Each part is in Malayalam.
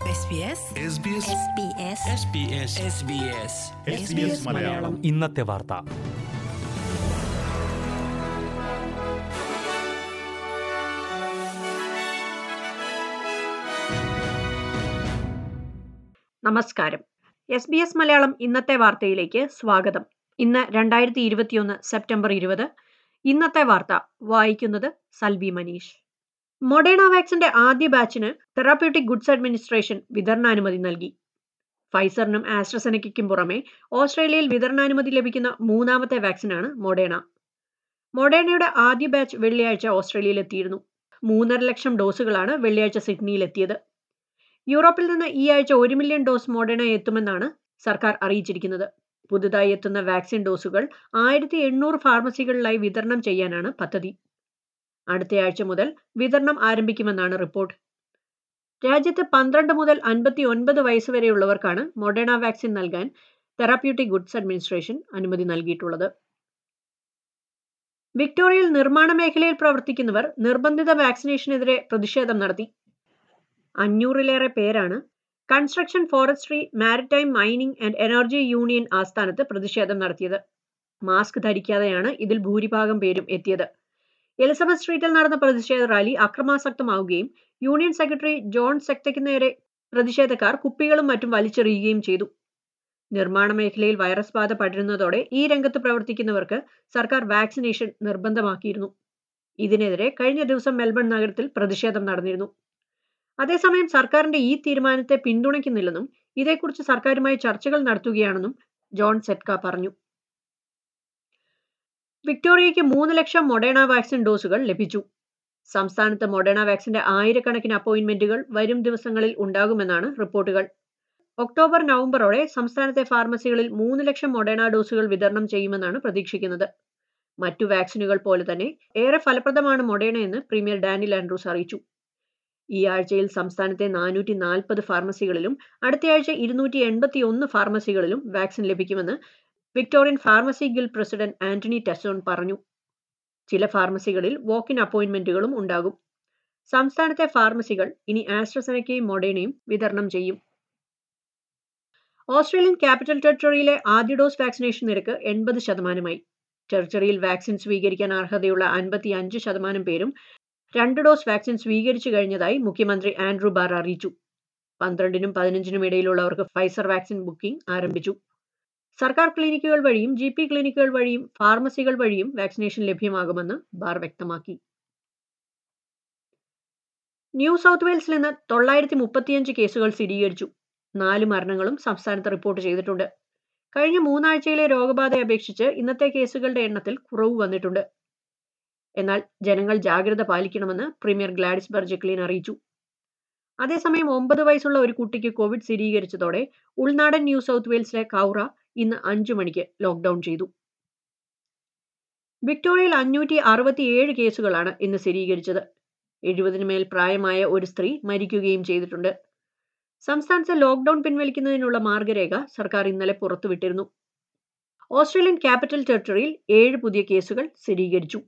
SBS SBS SBS മലയാളം ഇന്നത്തെ വാർത്ത നമസ്കാരം എസ് ബി എസ് മലയാളം ഇന്നത്തെ വാർത്തയിലേക്ക് സ്വാഗതം ഇന്ന് രണ്ടായിരത്തി ഇരുപത്തിയൊന്ന് സെപ്റ്റംബർ ഇരുപത് ഇന്നത്തെ വാർത്ത വായിക്കുന്നത് സൽബി മനീഷ് മൊഡേണ വാക്സിന്റെ ആദ്യ ബാച്ചിന് തെറാപ്യൂട്ടിക് ഗുഡ്സ് അഡ്മിനിസ്ട്രേഷൻ വിതരണാനുമതി നൽകി ഫൈസറിനും ആസ്ട്രസെനയ്ക്കും പുറമെ ഓസ്ട്രേലിയയിൽ വിതരണാനുമതി ലഭിക്കുന്ന മൂന്നാമത്തെ വാക്സിനാണ് മൊഡേണ മൊഡേണയുടെ ആദ്യ ബാച്ച് വെള്ളിയാഴ്ച ഓസ്ട്രേലിയയിൽ എത്തിയിരുന്നു മൂന്നര ലക്ഷം ഡോസുകളാണ് വെള്ളിയാഴ്ച സിഡ്നിയിൽ എത്തിയത് യൂറോപ്പിൽ നിന്ന് ഈ ആഴ്ച ഒരു മില്യൺ ഡോസ് മോഡേണ എത്തുമെന്നാണ് സർക്കാർ അറിയിച്ചിരിക്കുന്നത് പുതുതായി എത്തുന്ന വാക്സിൻ ഡോസുകൾ ആയിരത്തി എണ്ണൂറ് ഫാർമസികളിലായി വിതരണം ചെയ്യാനാണ് പദ്ധതി അടുത്തയാഴ്ച മുതൽ വിതരണം ആരംഭിക്കുമെന്നാണ് റിപ്പോർട്ട് രാജ്യത്ത് പന്ത്രണ്ട് മുതൽ അൻപത്തി ഒൻപത് വയസ്സ് വരെയുള്ളവർക്കാണ് മൊഡേണ വാക്സിൻ നൽകാൻ തെറാപ്യൂട്ടിക് ഗുഡ്സ് അഡ്മിനിസ്ട്രേഷൻ അനുമതി നൽകിയിട്ടുള്ളത് വിക്ടോറിയയിൽ നിർമ്മാണ മേഖലയിൽ പ്രവർത്തിക്കുന്നവർ നിർബന്ധിത വാക്സിനേഷനെതിരെ പ്രതിഷേധം നടത്തി അഞ്ഞൂറിലേറെ പേരാണ് construction forestry maritime mining and energy union ആസ്ഥാനത്ത് പ്രതിഷേധം നടത്തിയത് മാസ്ക് ധരിക്കാതെയാണ് ഇതിൽ ഭൂരിഭാഗം പേരും എത്തിയത് എലിസബത്ത് സ്ട്രീറ്റിൽ നടന്ന പ്രതിഷേധ റാലി അക്രമാസക്തമാവുകയും യൂണിയൻ സെക്രട്ടറി ജോൺ സെക്തയ്ക്ക് നേരെ പ്രതിഷേധക്കാർ കുപ്പികളും മറ്റും വലിച്ചെറിയുകയും ചെയ്തു നിർമ്മാണ മേഖലയിൽ വൈറസ് ബാധ പടരുന്നതോടെ ഈ രംഗത്ത് പ്രവർത്തിക്കുന്നവർക്ക് സർക്കാർ വാക്സിനേഷൻ നിർബന്ധമാക്കിയിരുന്നു ഇതിനെതിരെ കഴിഞ്ഞ ദിവസം മെൽബൺ നഗരത്തിൽ പ്രതിഷേധം നടന്നിരുന്നു അതേസമയം സർക്കാരിന്റെ ഈ തീരുമാനത്തെ പിന്തുണയ്ക്കുന്നില്ലെന്നും ഇതേക്കുറിച്ച് സർക്കാരുമായി ചർച്ചകൾ നടത്തുകയാണെന്നും ജോൺ സെറ്റ്ക പറഞ്ഞു വിക്ടോറിയയ്ക്ക് മൂന്ന് ലക്ഷം മൊഡേണ വാക്സിൻ ഡോസുകൾ ലഭിച്ചു സംസ്ഥാനത്ത് മൊഡേണ വാക്സിന്റെ ആയിരക്കണക്കിന് അപ്പോയിന്റ്മെന്റുകൾ വരും ദിവസങ്ങളിൽ ഉണ്ടാകുമെന്നാണ് റിപ്പോർട്ടുകൾ ഒക്ടോബർ നവംബറോടെ സംസ്ഥാനത്തെ ഫാർമസികളിൽ മൂന്ന് ലക്ഷം മൊഡേണ ഡോസുകൾ വിതരണം ചെയ്യുമെന്നാണ് പ്രതീക്ഷിക്കുന്നത് മറ്റു വാക്സിനുകൾ പോലെ തന്നെ ഏറെ ഫലപ്രദമാണ് മൊഡേണ എന്ന് പ്രീമിയർ ഡാനിൽ ആൻഡ്രൂസ് അറിയിച്ചു ഈ ആഴ്ചയിൽ സംസ്ഥാനത്തെ നാനൂറ്റി നാൽപ്പത് ഫാർമസികളിലും അടുത്തയാഴ്ച ഇരുന്നൂറ്റി എൺപത്തി ഒന്ന് ഫാർമസികളിലും വാക്സിൻ ലഭിക്കുമെന്ന് Victorian pharmacy guild president Anthony Tassone പറഞ്ഞു ചില ഫാർമസികളിൽ വോക്കിൻ അപ്പോയിന്റ്മെന്റുകളും ഉണ്ടാകും സംസ്ഥാനത്തെ ഫാർമസികൾ ഇനി ആസ്ട്രസെനക്കയും മൊഡേണയും വിതരണം ചെയ്യും ഓസ്ട്രേലിയൻ ക്യാപിറ്റൽ ടെറിട്ടറിയിലെ ആദ്യ ഡോസ് വാക്സിനേഷൻ നിരക്ക് എൺപത് ശതമാനമായി ടെറിട്ടറിയിൽ വാക്സിൻ സ്വീകരിക്കാൻ അർഹതയുള്ള അൻപത്തി അഞ്ച് ശതമാനം പേരും രണ്ട് ഡോസ് വാക്സിൻ സ്വീകരിച്ചു കഴിഞ്ഞതായി മുഖ്യമന്ത്രി ആൻഡ്രൂ ബാർ അറിയിച്ചു പന്ത്രണ്ടിനും പതിനഞ്ചിനും ഇടയിലുള്ളവർക്ക് ഫൈസർ വാക്സിൻ ബുക്കിംഗ് ആരംഭിച്ചു സർക്കാർ ക്ലിനിക്കുകൾ വഴിയും ജി പി ക്ലിനിക്കുകൾ വഴിയും ഫാർമസികൾ വഴിയും വാക്സിനേഷൻ ലഭ്യമാകുമെന്ന് ബാർ വ്യക്തമാക്കി ന്യൂ സൗത്ത് വെയിൽസിൽ നിന്ന് തൊള്ളായിരത്തി മുപ്പത്തിയഞ്ച് കേസുകൾ സ്ഥിരീകരിച്ചു നാല് മരണങ്ങളും സംസ്ഥാനത്ത് റിപ്പോർട്ട് ചെയ്തിട്ടുണ്ട് കഴിഞ്ഞ മൂന്നാഴ്ചയിലെ രോഗബാധയെ അപേക്ഷിച്ച് ഇന്നത്തെ കേസുകളുടെ എണ്ണത്തിൽ കുറവ് വന്നിട്ടുണ്ട് എന്നാൽ ജനങ്ങൾ ജാഗ്രത പാലിക്കണമെന്ന് പ്രീമിയർ ഗ്ലാഡിസ് ബർജക്ലീൻ അറിയിച്ചു അതേസമയം ഒമ്പത് വയസ്സുള്ള ഒരു കുട്ടിക്ക് കോവിഡ് സ്ഥിരീകരിച്ചതോടെ ഉൾനാടൻ ന്യൂ സൗത്ത് വെയിൽസിലെ കൗറ ഇന്ന് അഞ്ചു മണിക്ക് ലോക്ക്ഡൌൺ ചെയ്തു വിക്ടോറിയയിൽ അഞ്ഞൂറ്റി അറുപത്തിയേഴ് കേസുകളാണ് ഇന്ന് സ്ഥിരീകരിച്ചത് എഴുപതിന് മേൽ പ്രായമായ ഒരു സ്ത്രീ മരിക്കുകയും ചെയ്തിട്ടുണ്ട് സംസ്ഥാനത്ത് ലോക്ക്ഡൌൺ പിൻവലിക്കുന്നതിനുള്ള മാർഗരേഖ സർക്കാർ ഇന്നലെ പുറത്തുവിട്ടിരുന്നു ഓസ്ട്രേലിയൻ ക്യാപിറ്റൽ ടെറിട്ടറിയിൽ ഏഴ് പുതിയ കേസുകൾ സ്ഥിരീകരിച്ചു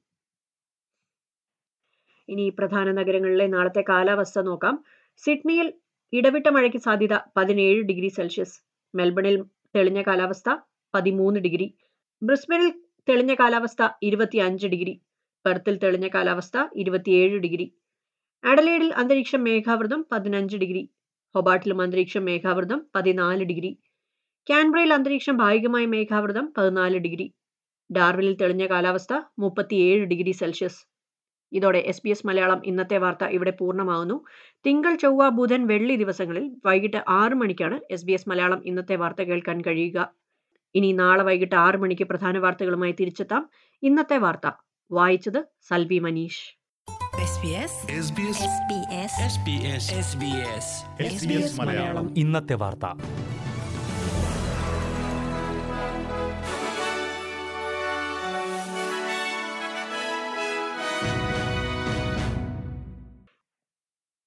ഇനി പ്രധാന നഗരങ്ങളിലെ നാളത്തെ കാലാവസ്ഥ നോക്കാം സിഡ്നിയിൽ ഇടവിട്ട മഴയ്ക്ക് സാധ്യത പതിനേഴ് ഡിഗ്രി സെൽഷ്യസ് മെൽബണിൽ തെളിഞ്ഞ കാലാവസ്ഥ പതിമൂന്ന് ഡിഗ്രി ബ്രിസ്ബനിൽ തെളിഞ്ഞ കാലാവസ്ഥ ഇരുപത്തിയഞ്ച് ഡിഗ്രി പെർത്തിൽ തെളിഞ്ഞ കാലാവസ്ഥ ഇരുപത്തിയേഴ് ഡിഗ്രി അഡലേഡിൽ അന്തരീക്ഷം മേഘാവൃതം പതിനഞ്ച് ഡിഗ്രി ഹൊബാട്ടിലും അന്തരീക്ഷം മേഘാവൃതം പതിനാല് ഡിഗ്രി കാൻബ്രയിൽ അന്തരീക്ഷം ഭാഗികമായി മേഘാവൃതം പതിനാല് ഡിഗ്രി ഡാർവിനിൽ തെളിഞ്ഞ കാലാവസ്ഥ മുപ്പത്തിയേഴ് ഡിഗ്രി സെൽഷ്യസ് ഇതോടെ എസ് ബി എസ് മലയാളം ഇന്നത്തെ വാർത്ത ഇവിടെ പൂർണ്ണമാവുന്നു തിങ്കൾ ചൊവ്വ ബുധൻ വെള്ളി ദിവസങ്ങളിൽ വൈകിട്ട് ആറ് മണിക്കാണ് എസ് ബി എസ് മലയാളം ഇന്നത്തെ വാർത്ത കേൾക്കാൻ കഴിയുക ഇനി നാളെ വൈകിട്ട് ആറ് മണിക്ക് പ്രധാന വാർത്തകളുമായി തിരിച്ചെത്താം ഇന്നത്തെ വാർത്ത വായിച്ചത് Salvi Manish SBS SBS SBS Malayalam ഇന്നത്തെ വാർത്ത